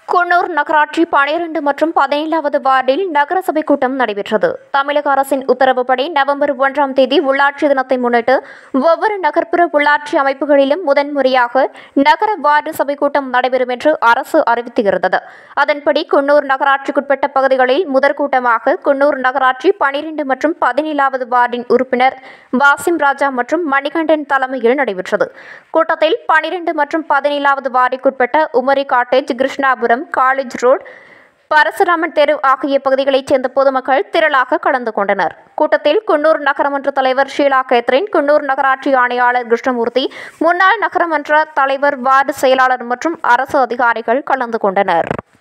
குன்னூர் நகராட்சி பனிரெண்டு மற்றும் பதினேழாவது வார்டில் நகரசபை கூட்டம் நடைபெற்றது தமிழக அரசின் உத்தரவுப்படி நவம்பர் ஒன்றாம் தேதி உள்ளாட்சி தினத்தை முன்னிட்டு ஒவ்வொரு நகர்ப்புற உள்ளாட்சி அமைப்புகளிலும் முதன்முறையாக நகர வார்டு சபை கூட்டம் நடைபெறும் என்று அரசு அறிவித்திருந்தது அதன்படி குன்னூர் நகராட்சிக்குட்பட்ட பகுதிகளில் முதற் கூட்டமாக குன்னூர் நகராட்சி பனிரெண்டு மற்றும் பதினேழாவது வார்டின் உறுப்பினர் வாசிம் ராஜா மற்றும் மணிகண்டன் தலைமையில் நடைபெற்றது கூட்டத்தில் பனிரெண்டு மற்றும் பதினேழாவது வார்டிற்குட்பட்ட Umari cottage Krishnapuram college road Parasuraman தெரு ஆகிய பகுதிகளைச் சேர்ந்த பொதுமக்கள் திரளாக கலந்து கொண்டனர் கூட்டத்தில் குன்னூர் நகரமன்ற தலைவர் ஷீலா கேத்ரின் குன்னூர் நகராட்சி ஆணையாளர் கிருஷ்ணமூர்த்தி முன்னாள் நகரமன்ற தலைவர் வார்டு செயலாளர் மற்றும் அரசு அதிகாரிகள் கலந்து கொண்டனர்